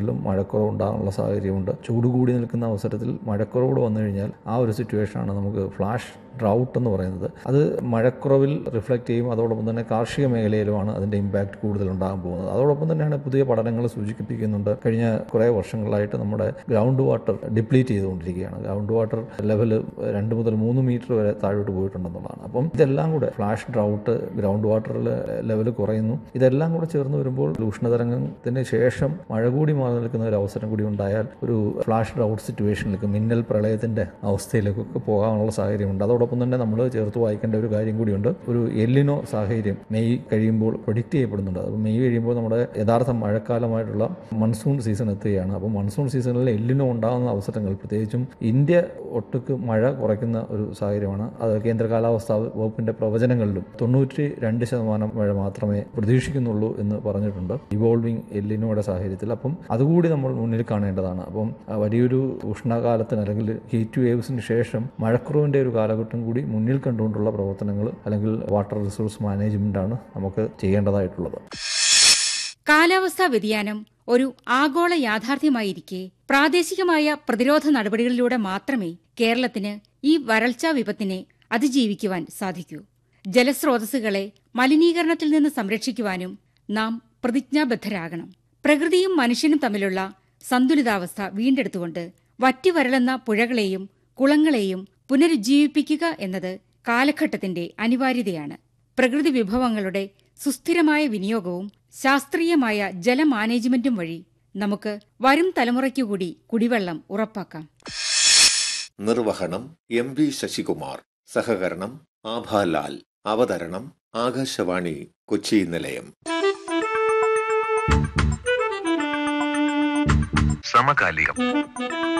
പ്രദേശങ്ങളിലും മഴക്കുറവ് ഉണ്ടാകാനുള്ള സാഹചര്യമുണ്ട് ചൂട് കൂടി നിൽക്കുന്ന അവസരത്തിൽ മഴക്കുറവ് വന്നു കഴിഞ്ഞാൽ ആ ഒരു സിറ്റുവേഷനാണ് നമുക്ക് ഫ്ലാഷ് ഡ്രൗട്ട് എന്ന് പറയുന്നത് അത് മഴക്കുറവിൽ റിഫ്ലക്റ്റ് ചെയ്യും അതോടൊപ്പം തന്നെ കാർഷിക മേഖലയിലുമാണ് അതിൻ്റെ ഇമ്പാക്റ്റ് കൂടുതൽ ഉണ്ടാകാൻ പോകുന്നത് അതോടൊപ്പം തന്നെയാണ് പുതിയ പഠനങ്ങൾ സൂചിപ്പിക്കുന്നുണ്ട് കഴിഞ്ഞ കുറേ വർഷങ്ങളായിട്ട് നമ്മുടെ ഗ്രൗണ്ട് വാട്ടർ ഡിപ്ലീറ്റ് ചെയ്തുകൊണ്ടിരിക്കുകയാണ് ഗ്രൗണ്ട് വാട്ടർ ലെവൽ രണ്ട് മുതൽ മൂന്ന് മീറ്റർ വരെ താഴോട്ട് പോയിട്ടുണ്ടെന്നുള്ളതാണ് അപ്പം ഇതെല്ലാം കൂടെ ഫ്ലാഷ് ഡ്രൗട്ട് ഗ്രൗണ്ട് വാട്ടറിൽ ലെവൽ കുറയുന്നു ഇതെല്ലാം കൂടെ ചേർന്ന് വരുമ്പോൾ ഉഷ്ണതരംഗത്തിന് ശേഷം മഴ കൂടി മാറി നിൽക്കുന്ന ഒരു അവസരം കൂടി ഉണ്ടായാൽ ഒരു ഫ്ലാഷ് ഡ്രൗട്ട് സിറ്റുവേഷനിലേക്ക് മിന്നൽ പ്രളയത്തിൻ്റെ അവസ്ഥയിലേക്കൊക്കെ പോകാനുള്ള സാഹചര്യമുണ്ട് അതോടൊപ്പം തന്നെ നമ്മൾ ചേർത്ത് വായിക്കേണ്ട ഒരു കാര്യം കൂടിയുണ്ട് ഒരു എല്ലിനോ സാഹചര്യം മെയ് കഴിയുമ്പോൾ പ്രൊഡിക്റ്റ് ചെയ്യപ്പെടുന്നുണ്ട് അപ്പോൾ മെയ് കഴിയുമ്പോൾ നമ്മുടെ യഥാർത്ഥ മഴക്കാലമായിട്ടുള്ള മൺസൂൺ സീസൺ എത്തുകയാണ് അപ്പോൾ മൺസൂൺ സീസണിൽ എല്ലിനോ ഉണ്ടാകുന്ന അവസരങ്ങൾ പ്രത്യേകിച്ചും ഇന്ത്യ ഒട്ടുക്ക് മഴ കുറയ്ക്കുന്ന ഒരു സാഹചര്യമാണ് അത് കേന്ദ്ര കാലാവസ്ഥാ വകുപ്പിന്റെ പ്രവചനങ്ങളിലും തൊണ്ണൂറ്റി രണ്ട് ശതമാനം മഴ മാത്രമേ പ്രതീക്ഷിക്കുന്നുള്ളൂ എന്ന് പറഞ്ഞിട്ടുണ്ട് ഇവോൾവിംഗ് എല്ലിനോയുടെ സാഹചര്യത്തിൽ അപ്പം അതുകൂടി നമ്മൾ മുന്നിൽ കാണേണ്ടതാണ് അപ്പം ആ വലിയൊരു ഉഷ്ണകാലത്തിന് അല്ലെങ്കിൽ ഹീറ്റ് വേവ്സിന് ശേഷം മഴക്കുറവിന്റെ ഒരു കാലഘട്ടം കൂടി മുന്നിൽ കണ്ടുകൊണ്ടുള്ള പ്രവർത്തനങ്ങൾ അല്ലെങ്കിൽ വാട്ടർ റിസോഴ്സ് മാനേജ്മെന്റ് ആണ് നമുക്ക് ചെയ്യേണ്ടതായിട്ടുള്ളത് കാലാവസ്ഥാ വ്യതിയാനം ഒരു ആഗോള യാഥാർത്ഥ്യമായിരിക്കെ പ്രാദേശികമായ പ്രതിരോധ നടപടികളിലൂടെ മാത്രമേ കേരളത്തിന് ഈ വരൾച്ചാ വിപത്തിനെ അതിജീവിക്കുവാൻ സാധിക്കൂ ജലസ്രോതസ്സുകളെ മലിനീകരണത്തിൽ നിന്ന് സംരക്ഷിക്കുവാനും നാം പ്രതിജ്ഞാബദ്ധരാകണം പ്രകൃതിയും മനുഷ്യനും തമ്മിലുള്ള സന്തുലിതാവസ്ഥ വീണ്ടെടുത്തുകൊണ്ട് വറ്റിവരളുന്ന പുഴകളെയും കുളങ്ങളെയും പുനരുജ്ജീവിപ്പിക്കുക എന്നത് കാലഘട്ടത്തിന്റെ അനിവാര്യതയാണ് പ്രകൃതി വിഭവങ്ങളുടെ സുസ്ഥിരമായ വിനിയോഗവും ശാസ്ത്രീയമായ ജലമാനേജ്മെന്റും വഴി നമുക്ക് വരും തലമുറയ്ക്കുകൂടി കുടിവെള്ളം ഉറപ്പാക്കാം നിർവഹണം എം വി ശശികുമാർ സഹകരണം ആഭാലാൽ അവതരണം ആകാശവാണി കൊച്ചി നിലയം സമകാലികം